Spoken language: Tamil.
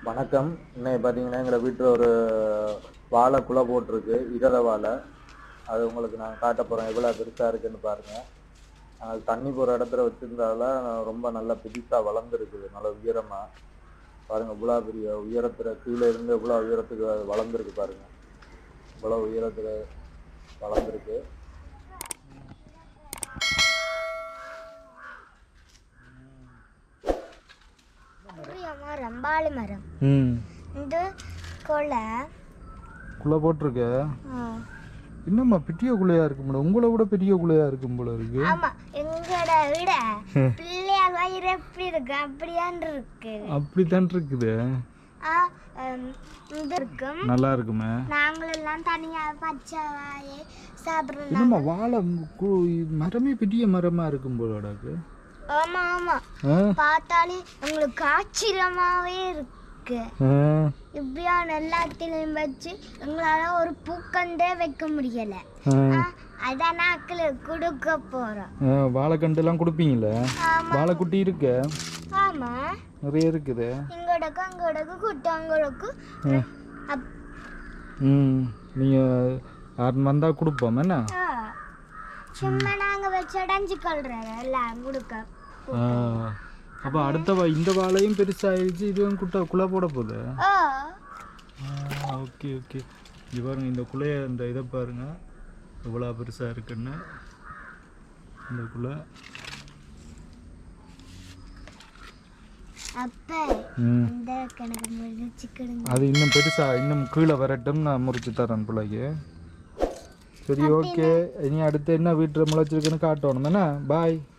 வணக்கம் இன்னைக்கு பார்த்தீங்கன்னா எங்களை வீட்டில் ஒரு வாழை குலை போட்டிருக்கு இதர வாழை அது உங்களுக்கு நான் காட்ட போகிறேன் எவ்வளோ பெருசாக இருக்குன்னு பாருங்கள் அது தண்ணி போகிற இடத்துல வச்சிருந்தால ரொம்ப நல்லா பெருசாக வளர்ந்துருக்குது நல்ல உயரமாக பாருங்கள் இவ்வளோ பெரிய உயரத்தில் கீழே இருந்து இவ்வளோ உயரத்துக்கு அது வளர்ந்துருக்கு பாருங்கள் இவ்வளோ உயரத்தில் வளர்ந்துருக்கு பெரிய மரம் பாலி மரம் ம் இந்த கொலை குள்ள போட்டிருக்க ஆ. என்னம்மா பெரிய குள்ளையா இருக்கு மேடம் உங்களை விட பெரிய குள்ளையா இருக்கும் போல இருக்கு ஆமா எங்களோட விட பிள்ளையார் வயிறு எப்படி இருக்கு அப்படியான் இருக்கு அப்படித்தான் இருக்குது ஆ, ஹம், இது இருக்கும் நல்லா இருக்குமே நாங்களெல்லாம் தனியா பச்சை வாயை சாப்பிடுறோம் என்னம்மா வாழை கு- மரமே பெரிய மரமா இருக்கும் போலடாக்கு ஆமா ஆமா ஆ பார்த்தாலே உங்களுக்கு ஆச்சரியமாவே இருக்கு ஆ, இப்படியான எல்லாத்திலையும் வச்சு எங்களால ஒரு பூக்கண்டே வைக்க முடியல ஆ. ஆ, அதான் நாக்கள் கொடுக்க போறோம் ஆ, வாழைக்கண்டுலாம் கொடுப்பீங்களே ஆமா வாழைக்குட்டி இருக்க ஆமா நிறைய இருக்குது இங்கடக்கு அங்கடக்கு குட்டு அங்கடக்கு அப்- ம் நீங்கள் யாரும் வந்தால் கொடுப்போம் என்ன ஆ. சும்மா நாங்க வச்சு அடைஞ்சு கொள்றோம் எல்லாம் கொடுக்க அப்போ அடுத்த வா இந்த வாழையும் பெருசாகிடுச்சு இதுவும் குட்டை குலை போட போகுது ஓ ஓகே ஓகே இது பாருங்க இந்த குலைய இந்த இதை பாருங்க எவ்வளோ பெருசாக இருக்குன்னு இந்த குலை அப்ப ம் இந்த கணக்கு முடிச்சுக்கிடுங்க அது இன்னும் பெருசாக இன்னும் கீழே வரட்டும் நான் முறிச்சு தரேன் பிள்ளைக்கு சரி ஓகே இனி அடுத்து என்ன வீட்டில் முளைச்சிருக்குன்னு காட்டணும் தானே பாய்